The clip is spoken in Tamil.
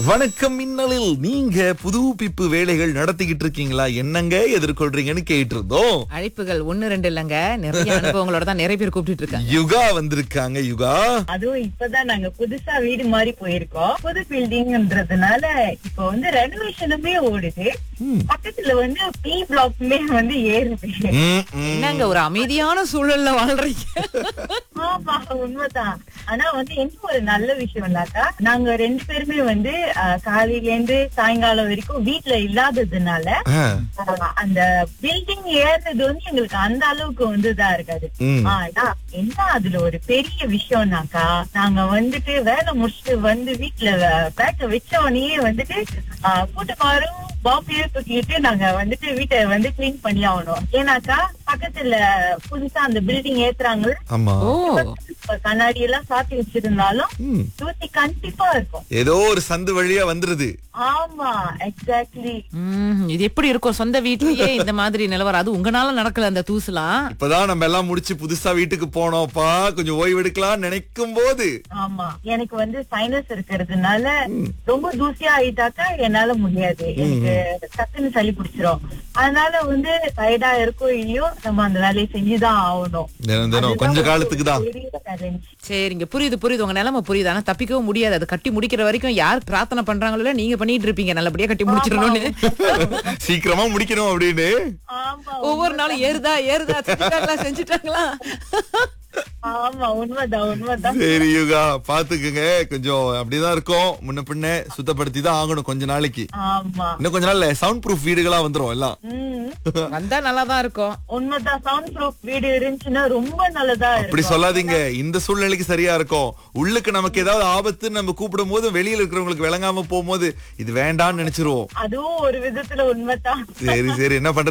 வணக்கம் மின்னலில் நீங்க புதுப்பிப்பு வேலைகள் நடத்திக்கிட்டு இருக்கீங்களா என்னங்க எதிர்கொள்றீங்கன்னு கேட்டு இருந்தோம் அழைப்புகள் ஒண்ணு ரெண்டு இல்லங்க நிறைய அனுபவங்களோட தான் நிறைய பேர் கூப்பிட்டு இருக்காங்க யுகா வந்திருக்காங்க யுகா அதுவும் இப்பதான் நாங்க புதுசா வீடு மாதிரி போயிருக்கோம் புது பில்டிங்ன்றதுனால இப்ப வந்து ரெனோவேஷனுமே ஓடுது பக்கத்துல வந்து பி பிளாக்குமே வந்து ஏறுது ம், ம். என்னங்க ஒரு அமைதியான சூழல்ல வாழ்றீங்க ஆமா உண்மைதான் ஆனா வந்து என்ன ஒரு நல்ல விஷயம்னாக்கா நாங்க ரெண்டு பேருமே வந்து அஹ், காலையில இருந்து சாயங்காலம் வரைக்கும் வீட்டுல இல்லாததுனால ஆ, அஹ், அந்த பில்டிங் ஏறுறது வந்து எங்களுக்கு அந்த அளவுக்கு வந்து இதா இருக்காது ம். ஆனா என்ன அதுல ஒரு பெரிய விஷயம்னாக்கா நாங்க வந்துட்டு வேலை முடிச்சுட்டு வந்து வீட்டுல பேக்க வச்ச உடனே வந்துட்டு ஆஹ், கூட்டமாரும் பாப்பியும் தூக்கிட்டு நாங்க வந்துட்டு வீட்டை வந்து கிளீன் பண்ணி ஆகணும் ஏன்னாக்கா பக்கத்துல புதுசா அந்த பில்டிங் ஏத்துறாங்க ஆமா ஓ கண்ணாடி எல்லாம் சாத்தி வச்சிருந்தாலும் ம். தூசி கண்டிப்பா இருக்கும் ஏதோ ஒரு சந்து வழியா வந்துருது ஆமா எக்ஸாக்ட்லி ம், இது எப்படி இருக்கும் சொந்த வீட்லயே இந்த மாதிரி நிலவரம் அது உங்கனால நடக்கல அந்த தூசுலாம் இப்பதான் நம்ம எல்லாம் முடிச்சு புதுசா வீட்டுக்கு போனோம்ப்பா கொஞ்சம் ஓய்வு எடுக்கலாம் நினைக்கும் போது ஆமா எனக்கு வந்து சைனஸ் இருக்கிறதுனால ரொம்ப தூசியா ஆயிட்டாக்கா என்னால முடியாது எனக்கு டக்குன்னு சளி பிடிச்சிரும் அதனால வந்து டயர்டா இருக்கோ இல்லையோ நம்ம அந்த வேலையை செஞ்சுதான் ஆகணும் தினம் தினம் கொஞ்ச அதுதான் காலத்துக்கு தான் பெரிய challenge. சரிங்க புரியுது புரியுது உங்க நிலைமை புரியுது ஆனா தப்பிக்கவும் முடியாது அது கட்டி முடிக்கிற வரைக்கும் யார் பிரார்த்தனை பண்றாங்களோ இல்லையோ, நீங்க பண்ணிட்டு இருப்பீங்க நல்லபடியா கட்டி முடிச்சிடணும்னு சீக்கிரமா முடிக்கணும் அப்படின்னு ஆமா ஒவ்வொரு நாளும் ஏறுதா ஏறுதா செஞ்சுட்டாங்களா செஞ்சுட்டாங்களா ஆமா உண்மைதான் உண்மைதான் சரி யுகா பாத்துக்குங்க கொஞ்சம் அப்படிதான் இருக்கும் முன்ன பின்ன சுத்தப்படுத்தி தான் ஆகணும் கொஞ்ச நாளைக்கு ஆமா இன்னும் கொஞ்ச நாள்ல சவுண்ட் ப்ரூஃப் வீடுகளா வந்துரும் எல்லாம் உம் வந்தா நல்லா தான் இருக்கும் உண்மைதான் சவுண்ட் ப்ரூஃப் வீடு இருந்துச்சுன்னா ரொம்ப நல்லதா அப்படி இருக்கும் சொல்லாதீங்க இந்த சூழ்நிலைக்கு சரியா இருக்கும் உள்ளுக்கு நமக்கு ஏதாவது ஆபத்து நம்ம கூப்பிடும் போது வெளியில இருக்கிறவங்களுக்கு விளங்காம போகும்போது இது வேண்டாம்னு நினைச்சிருவோம் அதுவும் ஒரு விதத்துல உண்மைதான் சரி சரி என்ன பண்றது